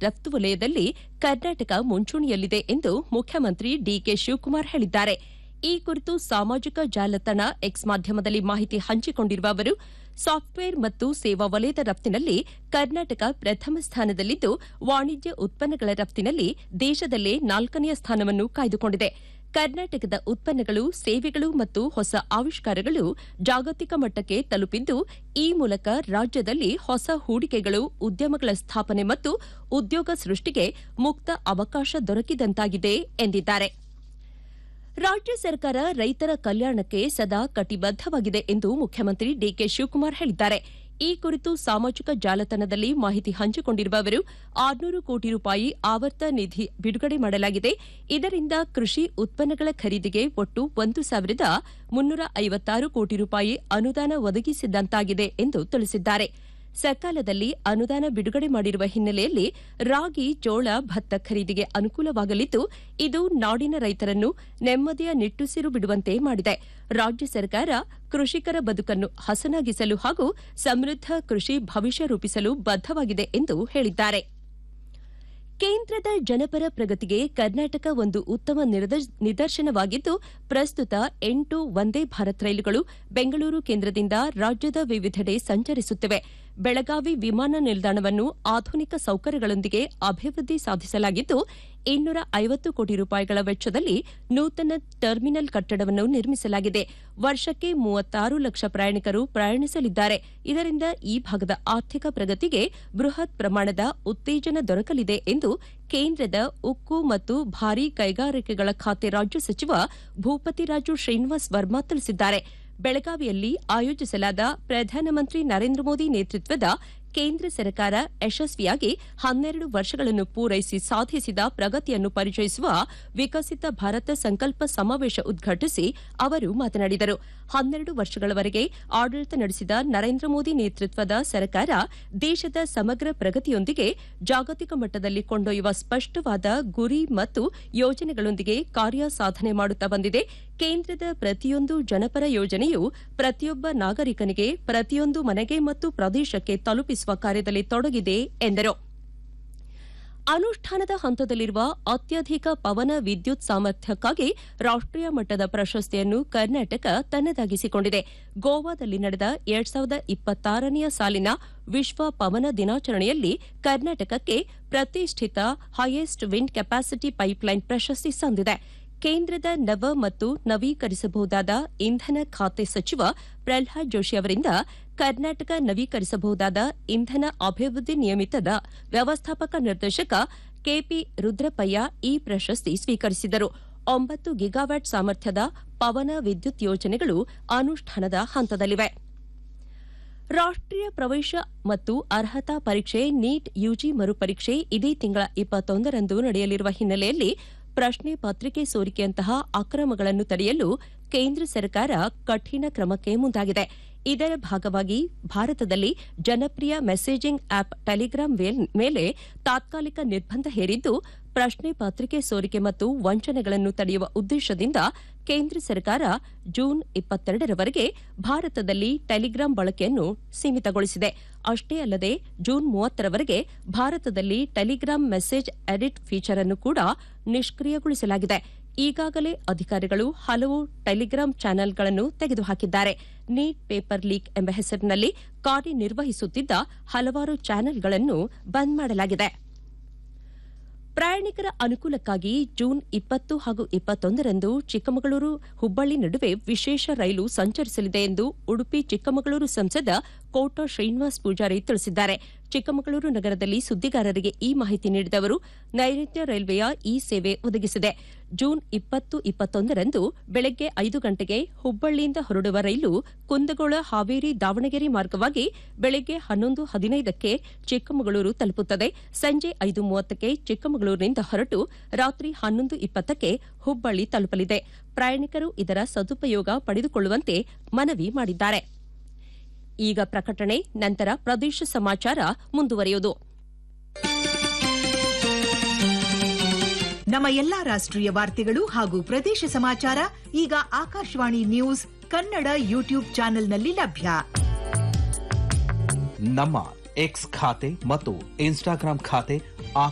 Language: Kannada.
ರಫ್ತು ವಲಯದಲ್ಲಿ ಕರ್ನಾಟಕ ಮುಂಚೂಣಿಯಲ್ಲಿದೆ ಎಂದು ಮುಖ್ಯಮಂತ್ರಿ ಡಿಕೆ ಶಿವಕುಮಾರ್ ಹೇಳಿದ್ದಾರೆ ಈ ಕುರಿತು ಸಾಮಾಜಿಕ ಜಾಲತಾಣ ಎಕ್ಸ್ ಮಾಧ್ಯಮದಲ್ಲಿ ಮಾಹಿತಿ ಹಂಚಿಕೊಂಡಿರುವ ಅವರು ಸಾಫ್ಟ್ವೇರ್ ಮತ್ತು ಸೇವಾ ವಲಯದ ರಫ್ತಿನಲ್ಲಿ ಕರ್ನಾಟಕ ಪ್ರಥಮ ಸ್ಥಾನದಲ್ಲಿದ್ದು ವಾಣಿಜ್ಯ ಉತ್ಪನ್ನಗಳ ರಫ್ತಿನಲ್ಲಿ ದೇಶದಲ್ಲೇ ನಾಲ್ಕನೆಯ ಸ್ಥಾನವನ್ನು ಕಾಯ್ದುಕೊಂಡಿದೆ ಕರ್ನಾಟಕದ ಉತ್ಪನ್ನಗಳು ಸೇವೆಗಳು ಮತ್ತು ಹೊಸ ಆವಿಷ್ಕಾರಗಳು ಜಾಗತಿಕ ಮಟ್ಟಕ್ಕೆ ತಲುಪಿದ್ದು ಈ ಮೂಲಕ ರಾಜ್ಯದಲ್ಲಿ ಹೊಸ ಹೂಡಿಕೆಗಳು ಉದ್ಯಮಗಳ ಸ್ಥಾಪನೆ ಮತ್ತು ಉದ್ಯೋಗ ಸೃಷ್ಟಿಗೆ ಮುಕ್ತ ಅವಕಾಶ ದೊರಕಿದಂತಾಗಿದೆ ಎಂದಿದ್ದಾರೆ ರಾಜ್ಯ ಸರ್ಕಾರ ರೈತರ ಕಲ್ಯಾಣಕ್ಕೆ ಸದಾ ಕಟಿಬದ್ದವಾಗಿದೆ ಎಂದು ಮುಖ್ಯಮಂತ್ರಿ ಡಿಕೆ ಶಿವಕುಮಾರ್ ಹೇಳಿದ್ದಾರೆ ಈ ಕುರಿತು ಸಾಮಾಜಿಕ ಜಾಲತಾಣದಲ್ಲಿ ಮಾಹಿತಿ ಹಂಚಿಕೊಂಡಿರುವ ಅವರು ಆರುನೂರು ಕೋಟಿ ರೂಪಾಯಿ ಆವರ್ತ ನಿಧಿ ಬಿಡುಗಡೆ ಮಾಡಲಾಗಿದೆ ಇದರಿಂದ ಕೃಷಿ ಉತ್ಪನ್ನಗಳ ಖರೀದಿಗೆ ಒಟ್ಟು ಒಂದು ಸಾವಿರದ ಮುನ್ನೂರ ಐವತ್ತಾರು ಕೋಟಿ ರೂಪಾಯಿ ಅನುದಾನ ಒದಗಿಸಿದಂತಾಗಿದೆ ಎಂದು ತಿಳಿಸಿದ್ದಾರೆ ಸಕಾಲದಲ್ಲಿ ಅನುದಾನ ಬಿಡುಗಡೆ ಮಾಡಿರುವ ಹಿನ್ನೆಲೆಯಲ್ಲಿ ರಾಗಿ ಜೋಳ ಭತ್ತ ಖರೀದಿಗೆ ಅನುಕೂಲವಾಗಲಿದ್ದು ಇದು ನಾಡಿನ ರೈತರನ್ನು ನೆಮ್ಮದಿಯ ನಿಟ್ಟುಸಿರು ಬಿಡುವಂತೆ ಮಾಡಿದೆ ರಾಜ್ಯ ಸರ್ಕಾರ ಕೃಷಿಕರ ಬದುಕನ್ನು ಹಸನಾಗಿಸಲು ಹಾಗೂ ಸಮೃದ್ಧ ಕೃಷಿ ಭವಿಷ್ಯ ರೂಪಿಸಲು ಬದ್ದವಾಗಿದೆ ಎಂದು ಹೇಳಿದ್ದಾರೆ ಕೇಂದ್ರದ ಜನಪರ ಪ್ರಗತಿಗೆ ಕರ್ನಾಟಕ ಒಂದು ಉತ್ತಮ ನಿರ್ದ- ನಿದರ್ಶನವಾಗಿದ್ದು ಪ್ರಸ್ತುತ ಎಂಟು ವಂದೇ ಭಾರತ್ ರೈಲುಗಳು ಬೆಂಗಳೂರು ಕೇಂದ್ರದಿಂದ ರಾಜ್ಯದ ವಿವಿಧೆಡೆ ಸಂಚರಿಸುತ್ತಿವೆ ಬೆಳಗಾವಿ ವಿಮಾನ ನಿಲ್ದಾಣವನ್ನು ಆಧುನಿಕ ಸೌಕರ್ಯಗಳೊಂದಿಗೆ ಅಭಿವೃದ್ಧಿ ಸಾಧಿಸಲಾಗಿದ್ದು ಇನ್ನೂರ ಐವತ್ತು ಕೋಟಿ ರೂಪಾಯಿಗಳ ವೆಚ್ಚದಲ್ಲಿ ನೂತನ ಟರ್ಮಿನಲ್ ಕಟ್ಟಡವನ್ನು ನಿರ್ಮಿಸಲಾಗಿದೆ ವರ್ಷಕ್ಕೆ ಮೂವತ್ತಾರು ಲಕ್ಷ ಪ್ರಯಾಣಿಕರು ಪ್ರಯಾಣಿಸಲಿದ್ದಾರೆ ಇದರಿಂದ ಈ ಭಾಗದ ಆರ್ಥಿಕ ಪ್ರಗತಿಗೆ ಬೃಹತ್ ಪ್ರಮಾಣದ ಉತ್ತೇಜನ ದೊರಕಲಿದೆ ಎಂದು ಕೇಂದ್ರದ ಉಕ್ಕು ಮತ್ತು ಭಾರೀ ಕೈಗಾರಿಕೆಗಳ ಖಾತೆ ರಾಜ್ಯ ಸಚಿವ ಭೂಪತಿರಾಜು ಶ್ರೀನಿವಾಸ್ ವರ್ಮಾ ತಿಳಿಸಿದ್ದಾರೆ ಬೆಳಗಾವಿಯಲ್ಲಿ ಆಯೋಜಿಸಲಾದ ಪ್ರಧಾನಮಂತ್ರಿ ನರೇಂದ್ರ ಮೋದಿ ನೇತೃತ್ವದ ಕೇಂದ್ರ ಸರ್ಕಾರ ಯಶಸ್ವಿಯಾಗಿ ಹನ್ನೆರಡು ವರ್ಷಗಳನ್ನು ಪೂರೈಸಿ ಸಾಧಿಸಿದ ಪ್ರಗತಿಯನ್ನು ಪರಿಚಯಿಸುವ ವಿಕಸಿತ ಭಾರತ ಸಂಕಲ್ಪ ಸಮಾವೇಶ ಉದ್ಘಾಟಿಸಿ ಅವರು ಮಾತನಾಡಿದರು ಹನ್ನೆರಡು ವರ್ಷಗಳವರೆಗೆ ಆಡಳಿತ ನಡೆಸಿದ ನರೇಂದ್ರ ಮೋದಿ ನೇತೃತ್ವದ ಸರ್ಕಾರ ದೇಶದ ಸಮಗ್ರ ಪ್ರಗತಿಯೊಂದಿಗೆ ಜಾಗತಿಕ ಮಟ್ಟದಲ್ಲಿ ಕೊಂಡೊಯ್ಯುವ ಸ್ಪಷ್ಟವಾದ ಗುರಿ ಮತ್ತು ಯೋಜನೆಗಳೊಂದಿಗೆ ಕಾರ್ಯ ಸಾಧನೆ ಮಾಡುತ್ತಾ ಬಂದಿದೆ ಕೇಂದ್ರದ ಪ್ರತಿಯೊಂದು ಜನಪರ ಯೋಜನೆಯು ಪ್ರತಿಯೊಬ್ಬ ನಾಗರಿಕನಿಗೆ ಪ್ರತಿಯೊಂದು ಮನೆಗೆ ಮತ್ತು ಪ್ರದೇಶಕ್ಕೆ ತಲುಪಿಸುವ ಕಾರ್ಯದಲ್ಲಿ ತೊಡಗಿದೆ ಎಂದರು ಅನುಷ್ಠಾನದ ಹಂತದಲ್ಲಿರುವ ಅತ್ಯಧಿಕ ಪವನ ವಿದ್ಯುತ್ ಸಾಮರ್ಥ್ಯಕ್ಕಾಗಿ ರಾಷ್ಟೀಯ ಮಟ್ಟದ ಪ್ರಶಸ್ತಿಯನ್ನು ಕರ್ನಾಟಕ ತನ್ನದಾಗಿಸಿಕೊಂಡಿದೆ ಗೋವಾದಲ್ಲಿ ನಡೆದ ಎರಡ್ ಸಾವಿರದ ಇಪ್ಪತ್ತಾರನೆಯ ಸಾಲಿನ ವಿಶ್ವ ಪವನ ದಿನಾಚರಣೆಯಲ್ಲಿ ಕರ್ನಾಟಕಕ್ಕೆ ಪ್ರತಿಷ್ಠಿತ ಹೈಯೆಸ್ಟ್ ವಿಂಡ್ ಕೆಪಾಸಿಟಿ ಪೈಪ್ಲೈನ್ ಪ್ರಶಸ್ತಿ ಸಂದಿದೆ ಕೇಂದ್ರದ ನವ ಮತ್ತು ನವೀಕರಿಸಬಹುದಾದ ಇಂಧನ ಖಾತೆ ಸಚಿವ ಪ್ರಹ್ಲಾದ್ ಜೋಶಿ ಅವರಿಂದ ಕರ್ನಾಟಕ ನವೀಕರಿಸಬಹುದಾದ ಇಂಧನ ಅಭಿವೃದ್ಧಿ ನಿಯಮಿತದ ವ್ಯವಸ್ಥಾಪಕ ನಿರ್ದೇಶಕ ಕೆಪಿ ರುದ್ರಪಯ್ಯ ಈ ಪ್ರಶಸ್ತಿ ಸ್ವೀಕರಿಸಿದರು ಒಂಬತ್ತು ಗಿಗಾವ್ಯಾಟ್ ಸಾಮರ್ಥ್ಯದ ಪವನ ವಿದ್ಯುತ್ ಯೋಜನೆಗಳು ಅನುಷ್ಠಾನದ ಹಂತದಲ್ಲಿವೆ ರಾಷ್ಟೀಯ ಪ್ರವೇಶ ಮತ್ತು ಅರ್ಹತಾ ಪರೀಕ್ಷೆ ನೀಟ್ ಯುಜಿ ಮರುಪರೀಕ್ಷೆ ಇದೇ ತಿಂಗಳ ಇಪ್ಪತ್ತೊಂದರಂದು ನಡೆಯಲಿರುವ ಹಿನ್ನೆಲೆಯಲ್ಲಿ ಪ್ರಶ್ನೆ ಪತ್ರಿಕೆ ಸೋರಿಕೆಯಂತಹ ಅಕ್ರಮಗಳನ್ನು ತಡೆಯಲು ಕೇಂದ್ರ ಸರ್ಕಾರ ಕಠಿಣ ಕ್ರಮಕ್ಕೆ ಮುಂದಾಗಿದೆ ಇದರ ಭಾಗವಾಗಿ ಭಾರತದಲ್ಲಿ ಜನಪ್ರಿಯ ಮೆಸೇಜಿಂಗ್ ಆಪ್ ಟೆಲಿಗ್ರಾಂ ವೇಲ್- ಮೇಲೆ ತಾತ್ಕಾಲಿಕ ನಿರ್ಬಂಧ ಹೇರಿದ್ದು ಪ್ರಶ್ನೆ ಪತ್ರಿಕೆ ಸೋರಿಕೆ ಮತ್ತು ವಂಚನೆಗಳನ್ನು ತಡೆಯುವ ಉದ್ದೇಶದಿಂದ ಕೇಂದ್ರ ಸರ್ಕಾರ ಜೂನ್ ಇಪ್ಪತ್ತೆರಡರವರೆಗೆ ಭಾರತದಲ್ಲಿ ಟೆಲಿಗ್ರಾಂ ಬಳಕೆಯನ್ನು ಸೀಮಿತಗೊಳಿಸಿದೆ ಅಷ್ಟೇ ಅಲ್ಲದೆ ಜೂನ್ ಮೂವತ್ತರವರೆಗೆ ಭಾರತದಲ್ಲಿ ಟೆಲಿಗ್ರಾಂ ಮೆಸೇಜ್ ಎಡಿಟ್ ಫೀಚರ್ ಅನ್ನು ಕೂಡ ನಿಷ್ಕ್ರಿಯಗೊಳಿಸಲಾಗಿದೆ ಈಗಾಗಲೇ ಅಧಿಕಾರಿಗಳು ಹಲವು ಟೆಲಿಗ್ರಾಂ ಚಾನೆಲ್ಗಳನ್ನು ತೆಗೆದುಹಾಕಿದ್ದಾರೆ ನೀಟ್ ಪೇಪರ್ ಲೀಕ್ ಎಂಬ ಹೆಸರಿನಲ್ಲಿ ಕಾರ್ಯನಿರ್ವಹಿಸುತ್ತಿದ್ದ ಹಲವಾರು ಚಾನೆಲ್ಗಳನ್ನು ಬಂದ್ ಮಾಡಲಾಗಿದೆ ಪ್ರಯಾಣಿಕರ ಅನುಕೂಲಕ್ಕಾಗಿ ಜೂನ್ ಇಪ್ಪತ್ತು ಹಾಗೂ ಇಪ್ಪತ್ತೊಂದರಂದು ಚಿಕ್ಕಮಗಳೂರು ಹುಬ್ಬಳ್ಳಿ ನಡುವೆ ವಿಶೇಷ ರೈಲು ಸಂಚರಿಸಲಿದೆ ಎಂದು ಉಡುಪಿ ಚಿಕ್ಕಮಗಳೂರು ಸಂಸದ ಕೋಟ ಶ್ರೀನಿವಾಸ್ ಪೂಜಾರಿ ತಿಳಿಸಿದ್ದಾರೆ ಚಿಕ್ಕಮಗಳೂರು ನಗರದಲ್ಲಿ ಸುದ್ದಿಗಾರರಿಗೆ ಈ ಮಾಹಿತಿ ನೀಡಿದ ಅವರು ನೈಋತ್ಯ ರೈಲ್ವೆಯ ಈ ಸೇವೆ ಒದಗಿಸಿದೆ ಜೂನ್ ಇಪ್ಪತ್ತು ಇಪ್ಪತ್ತೊಂದರಂದು ಬೆಳಗ್ಗೆ ಐದು ಗಂಟೆಗೆ ಹುಬ್ಬಳ್ಳಿಯಿಂದ ಹೊರಡುವ ರೈಲು ಕುಂದಗೋಳ ಹಾವೇರಿ ದಾವಣಗೆರೆ ಮಾರ್ಗವಾಗಿ ಬೆಳಗ್ಗೆ ಹನ್ನೊಂದು ಹದಿನೈದಕ್ಕೆ ಚಿಕ್ಕಮಗಳೂರು ತಲುಪುತ್ತದೆ ಸಂಜೆ ಐದು ಮೂವತ್ತಕ್ಕೆ ಚಿಕ್ಕಮಗಳೂರಿನಿಂದ ಹೊರಟು ರಾತ್ರಿ ಹನ್ನೊಂದು ಇಪ್ಪತ್ತಕ್ಕೆ ಹುಬ್ಬಳ್ಳಿ ತಲುಪಲಿದೆ ಪ್ರಯಾಣಿಕರು ಇದರ ಸದುಪಯೋಗ ಪಡೆದುಕೊಳ್ಳುವಂತೆ ಮನವಿ ಮಾಡಿದ್ದಾರೆ ಈಗ ಪ್ರಕಟಣೆ ನಂತರ ಪ್ರದೇಶ ಸಮಾಚಾರ ಮುಂದುವರಿಯುವುದು ನಮ್ಮ ಎಲ್ಲಾ ರಾಷ್ಟ್ರೀಯ ವಾರ್ತೆಗಳು ಹಾಗೂ ಪ್ರದೇಶ ಸಮಾಚಾರ ಈಗ ಆಕಾಶವಾಣಿ ನ್ಯೂಸ್ ಕನ್ನಡ ಯೂಟ್ಯೂಬ್ ಚಾನೆಲ್ನಲ್ಲಿ ಲಭ್ಯ ನಮ್ಮ ಎಕ್ಸ್ ಖಾತೆ ಮತ್ತು ಇನ್ಸ್ಟಾಗ್ರಾಂ ಖಾತೆ